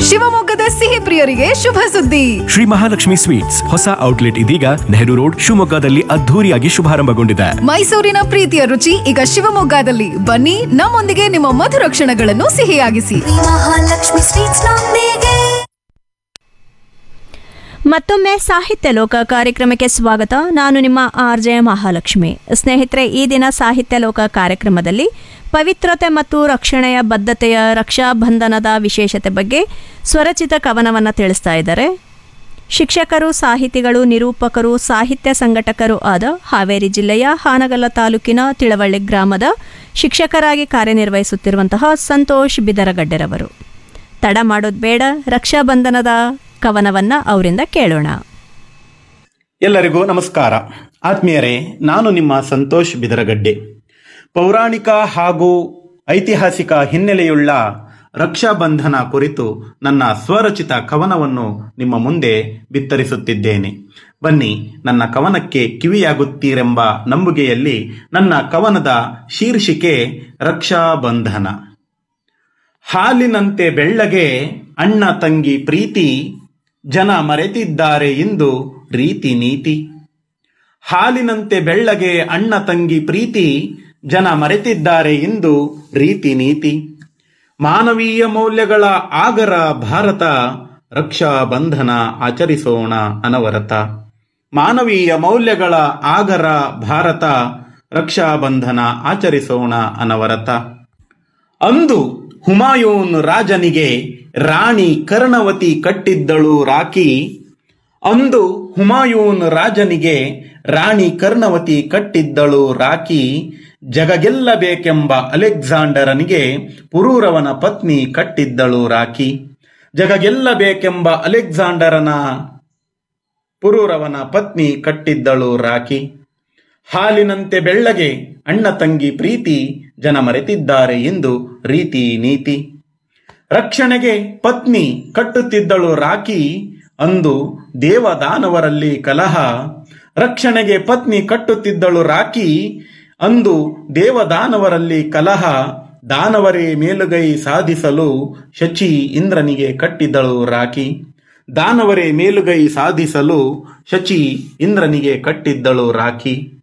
ಶಿವಮೊಗ್ಗದ ಸಿಹಿ ಪ್ರಿಯರಿಗೆ ಶುಭ ಸುದ್ದಿ ಶ್ರೀ ಮಹಾಲಕ್ಷ್ಮಿ ಸ್ವೀಟ್ಸ್ ಹೊಸ ಔಟ್ಲೆಟ್ ಇದೀಗ ನೆಹರು ರೋಡ್ ಶಿವಮೊಗ್ಗದಲ್ಲಿ ಅದ್ಧೂರಿಯಾಗಿ ಶುಭಾರಂಭಗೊಂಡಿದೆ ಮೈಸೂರಿನ ಪ್ರೀತಿಯ ರುಚಿ ಈಗ ಶಿವಮೊಗ್ಗದಲ್ಲಿ ಬನ್ನಿ ನಮ್ಮೊಂದಿಗೆ ನಿಮ್ಮ ಮಧುರ ಕ್ಷಣಗಳನ್ನು ಸಿಹಿಯಾಗಿಸಿ ಶ್ರೀ ಮಹಾಲಕ್ಷ್ಮಿ ಸ್ವೀಟ್ಸ್ ನೊಂದಿಗೆ ಮತ್ತೊಮ್ಮೆ ಸಾಹಿತ್ಯ ಲೋಕ ಕಾರ್ಯಕ್ರಮಕ್ಕೆ ಸ್ವಾಗತ ನಾನು ನಿಮ್ಮ ಆರ್ ಜೆ ಮಹಾಲಕ್ಷ್ಮಿ ಸ್ನೇಹಿತರೆ ಈ ದಿನ ಸಾಹಿತ್ಯ ಲೋಕ ಕಾರ್ಯಕ್ರಮದಲ್ಲಿ ಪವಿತ್ರತೆ ಮತ್ತು ರಕ್ಷಣೆಯ ಬದ್ಧತೆಯ ರಕ್ಷಾಬಂಧನದ ವಿಶೇಷತೆ ಬಗ್ಗೆ ಸ್ವರಚಿತ ಕವನವನ್ನು ತಿಳಿಸ್ತಾ ಇದ್ದಾರೆ ಶಿಕ್ಷಕರು ಸಾಹಿತಿಗಳು ನಿರೂಪಕರು ಸಾಹಿತ್ಯ ಸಂಘಟಕರು ಆದ ಹಾವೇರಿ ಜಿಲ್ಲೆಯ ಹಾನಗಲ್ಲ ತಾಲೂಕಿನ ತಿಳವಳ್ಳಿ ಗ್ರಾಮದ ಶಿಕ್ಷಕರಾಗಿ ಕಾರ್ಯನಿರ್ವಹಿಸುತ್ತಿರುವಂತಹ ಸಂತೋಷ್ ಬಿದರಗಡ್ಡೆರವರು ತಡ ಮಾಡೋದು ಬೇಡ ರಕ್ಷಾಬಂಧನದ ಕವನವನ್ನ ಅವರಿಂದ ಕೇಳೋಣ ಎಲ್ಲರಿಗೂ ನಮಸ್ಕಾರ ಆತ್ಮೀಯರೇ ನಾನು ನಿಮ್ಮ ಸಂತೋಷ್ ಬಿದರಗಡ್ಡೆ ಪೌರಾಣಿಕ ಹಾಗೂ ಐತಿಹಾಸಿಕ ಹಿನ್ನೆಲೆಯುಳ್ಳ ರಕ್ಷಾಬಂಧನ ಕುರಿತು ನನ್ನ ಸ್ವರಚಿತ ಕವನವನ್ನು ನಿಮ್ಮ ಮುಂದೆ ಬಿತ್ತರಿಸುತ್ತಿದ್ದೇನೆ ಬನ್ನಿ ನನ್ನ ಕವನಕ್ಕೆ ಕಿವಿಯಾಗುತ್ತೀರೆಂಬ ನಂಬುಗೆಯಲ್ಲಿ ನನ್ನ ಕವನದ ಶೀರ್ಷಿಕೆ ರಕ್ಷಾಬಂಧನ ಹಾಲಿನಂತೆ ಬೆಳ್ಳಗೆ ಅಣ್ಣ ತಂಗಿ ಪ್ರೀತಿ ಜನ ಮರೆತಿದ್ದಾರೆ ಇಂದು ರೀತಿ ನೀತಿ ಹಾಲಿನಂತೆ ಬೆಳ್ಳಗೆ ಅಣ್ಣ ತಂಗಿ ಪ್ರೀತಿ ಜನ ಮರೆತಿದ್ದಾರೆ ಇಂದು ರೀತಿ ನೀತಿ ಮಾನವೀಯ ಮೌಲ್ಯಗಳ ಆಗರ ಭಾರತ ರಕ್ಷಾ ಬಂಧನ ಆಚರಿಸೋಣ ಅನವರತ ಮಾನವೀಯ ಮೌಲ್ಯಗಳ ಆಗರ ಭಾರತ ರಕ್ಷಾ ಬಂಧನ ಆಚರಿಸೋಣ ಅನವರತ ಅಂದು ಹುಮಾಯೂನ್ ರಾಜನಿಗೆ ರಾಣಿ ಕರ್ಣವತಿ ಕಟ್ಟಿದ್ದಳು ರಾಖಿ ಅಂದು ಹುಮಾಯೂನ್ ರಾಜನಿಗೆ ರಾಣಿ ಕರ್ಣವತಿ ಕಟ್ಟಿದ್ದಳು ರಾಖಿ ಜಗಗೆಲ್ಲಬೇಕೆಂಬ ಅಲೆಕ್ಸಾಂಡರನಿಗೆ ಪುರೂರವನ ಪತ್ನಿ ಕಟ್ಟಿದ್ದಳು ರಾಖಿ ಜಗಗೆಲ್ಲಬೇಕೆಂಬ ಅಲೆಕ್ಸಾಂಡರನ ಪುರೂರವನ ಪತ್ನಿ ಕಟ್ಟಿದ್ದಳು ರಾಖಿ ಹಾಲಿನಂತೆ ಬೆಳ್ಳಗೆ ಅಣ್ಣ ತಂಗಿ ಪ್ರೀತಿ ಜನ ಮರೆತಿದ್ದಾರೆ ಎಂದು ರೀತಿ ನೀತಿ ರಕ್ಷಣೆಗೆ ಪತ್ನಿ ಕಟ್ಟುತ್ತಿದ್ದಳು ರಾಖಿ ಅಂದು ದೇವದಾನವರಲ್ಲಿ ಕಲಹ ರಕ್ಷಣೆಗೆ ಪತ್ನಿ ಕಟ್ಟುತ್ತಿದ್ದಳು ರಾಖಿ ಅಂದು ದೇವದಾನವರಲ್ಲಿ ಕಲಹ ದಾನವರೇ ಮೇಲುಗೈ ಸಾಧಿಸಲು ಶಚಿ ಇಂದ್ರನಿಗೆ ಕಟ್ಟಿದ್ದಳು ರಾಖಿ ದಾನವರೇ ಮೇಲುಗೈ ಸಾಧಿಸಲು ಶಚಿ ಇಂದ್ರನಿಗೆ ಕಟ್ಟಿದ್ದಳು ರಾಖಿ